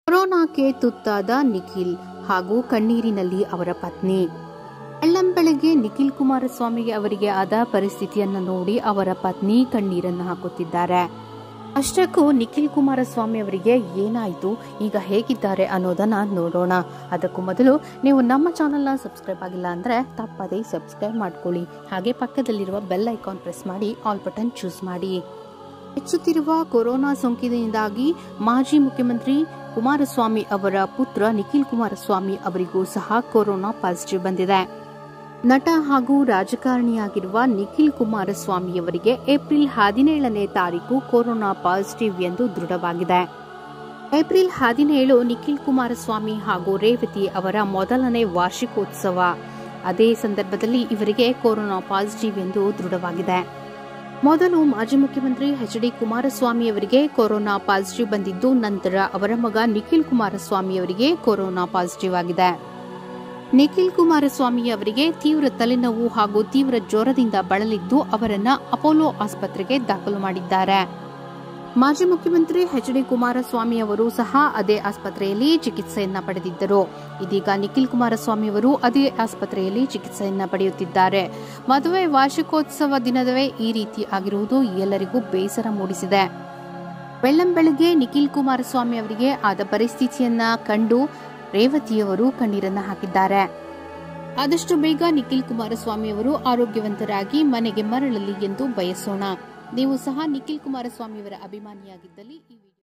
ಕೊರೋನಾಕ್ಕೆ ತುತ್ತಾದ ನಿಖಿಲ್ ಹಾಗೂ ಕಣ್ಣೀರಿನಲ್ಲಿ ಅವರ ಪತ್ನಿ ಬೆಳ್ಳಂಬೆಳಗ್ಗೆ ನಿಖಿಲ್ ಕುಮಾರಸ್ವಾಮಿಗೆ ಅವರಿಗೆ ಆದ ಪರಿಸ್ಥಿತಿಯನ್ನು ನೋಡಿ ಅವರ ಪತ್ನಿ ಕಣ್ಣೀರನ್ನು ಹಾಕುತ್ತಿದ್ದಾರೆ ಅಷ್ಟಕ್ಕೂ ನಿಖಿಲ್ ಕುಮಾರಸ್ವಾಮಿ ಅವರಿಗೆ ಏನಾಯಿತು ಈಗ ಹೇಗಿದ್ದಾರೆ ಅನ್ನೋದನ್ನ ನೋಡೋಣ ಅದಕ್ಕೂ ಮೊದಲು ನೀವು ನಮ್ಮ ಚಾನೆಲ್ನ ಸಬ್ಸ್ಕ್ರೈಬ್ ಆಗಿಲ್ಲ ಅಂದ್ರೆ ತಪ್ಪದೇ ಸಬ್ಸ್ಕ್ರೈಬ್ ಮಾಡ್ಕೊಳ್ಳಿ ಹಾಗೆ ಪಕ್ಕದಲ್ಲಿರುವ ಬೆಲ್ ಐಕಾನ್ ಪ್ರೆಸ್ ಮಾಡಿ ಆಲ್ ಬಟನ್ ಚೂಸ್ ಮಾಡಿ ಹೆಚ್ಚುತ್ತಿರುವ ಕೊರೋನಾ ಸೋಂಕಿನಿಂದಾಗಿ ಮಾಜಿ ಮುಖ್ಯಮಂತ್ರಿ ಕುಮಾರಸ್ವಾಮಿ ಅವರ ಪುತ್ರ ನಿಖಿಲ್ ಕುಮಾರಸ್ವಾಮಿ ಅವರಿಗೂ ಸಹ ಕೊರೋನಾ ಪಾಸಿಟಿವ್ ಬಂದಿದೆ ನಟ ಹಾಗೂ ರಾಜಕಾರಣಿಯಾಗಿರುವ ನಿಖಿಲ್ ಕುಮಾರಸ್ವಾಮಿಯವರಿಗೆ ಏಪ್ರಿಲ್ ಹದಿನೇಳನೇ ತಾರೀಕು ಕೊರೋನಾ ಪಾಸಿಟಿವ್ ಎಂದು ದೃಢವಾಗಿದೆ ಏಪ್ರಿಲ್ ಹದಿನೇಳು ನಿಖಿಲ್ ಕುಮಾರಸ್ವಾಮಿ ಹಾಗೂ ರೇವತಿ ಅವರ ಮೊದಲನೇ ವಾರ್ಷಿಕೋತ್ಸವ ಅದೇ ಸಂದರ್ಭದಲ್ಲಿ ಇವರಿಗೆ ಕೊರೋನಾ ಪಾಸಿಟಿವ್ ಎಂದು ದೃಢವಾಗಿದೆ ಮೊದಲು ಮಾಜಿ ಮುಖ್ಯಮಂತ್ರಿ ಎಚ್ ಡಿ ಕುಮಾರಸ್ವಾಮಿ ಅವರಿಗೆ ಕೊರೋನಾ ಪಾಸಿಟಿವ್ ಬಂದಿದ್ದು ನಂತರ ಅವರ ಮಗ ನಿಖಿಲ್ ಕುಮಾರಸ್ವಾಮಿ ಅವರಿಗೆ ಕೊರೋನಾ ಪಾಸಿಟಿವ್ ಆಗಿದೆ ನಿಖಿಲ್ ಕುಮಾರಸ್ವಾಮಿ ಅವರಿಗೆ ತೀವ್ರ ತಲೆನೋವು ಹಾಗೂ ತೀವ್ರ ಜ್ವರದಿಂದ ಬಳಲಿದ್ದು ಅವರನ್ನ ಅಪೋಲೋ ಆಸ್ಪತ್ರೆಗೆ ದಾಖಲು ಮಾಡಿದ್ದಾರೆ ಮಾಜಿ ಮುಖ್ಯಮಂತ್ರಿ ಎಚ್ ಡಿ ಕುಮಾರಸ್ವಾಮಿ ಅವರು ಸಹ ಅದೇ ಆಸ್ಪತ್ರೆಯಲ್ಲಿ ಚಿಕಿತ್ಸೆಯನ್ನ ಪಡೆದಿದ್ದರು ಇದೀಗ ನಿಖಿಲ್ ಕುಮಾರಸ್ವಾಮಿ ಅವರು ಅದೇ ಆಸ್ಪತ್ರೆಯಲ್ಲಿ ಚಿಕಿತ್ಸೆಯನ್ನ ಪಡೆಯುತ್ತಿದ್ದಾರೆ ಮದುವೆ ವಾರ್ಷಿಕೋತ್ಸವ ದಿನದವೇ ಈ ರೀತಿ ಆಗಿರುವುದು ಎಲ್ಲರಿಗೂ ಬೇಸರ ಮೂಡಿಸಿದೆ ಬೆಳ್ಳಂಬೆಳಗ್ಗೆ ನಿಖಿಲ್ ಕುಮಾರಸ್ವಾಮಿ ಅವರಿಗೆ ಆದ ಪರಿಸ್ಥಿತಿಯನ್ನ ಕಂಡು ರೇವತಿಯವರು ಕಣ್ಣೀರನ್ನ ಹಾಕಿದ್ದಾರೆ ಆದಷ್ಟು ಬೇಗ ನಿಖಿಲ್ ಕುಮಾರಸ್ವಾಮಿ ಅವರು ಆರೋಗ್ಯವಂತರಾಗಿ ಮನೆಗೆ ಮರಳಲಿ ಎಂದು ಬಯಸೋಣ ನೀವು ಸಹ ನಿಖಿಲ್ ಕುಮಾರಸ್ವಾಮಿಯವರ ಅಭಿಮಾನಿಯಾಗಿದ್ದಲ್ಲಿ ಈ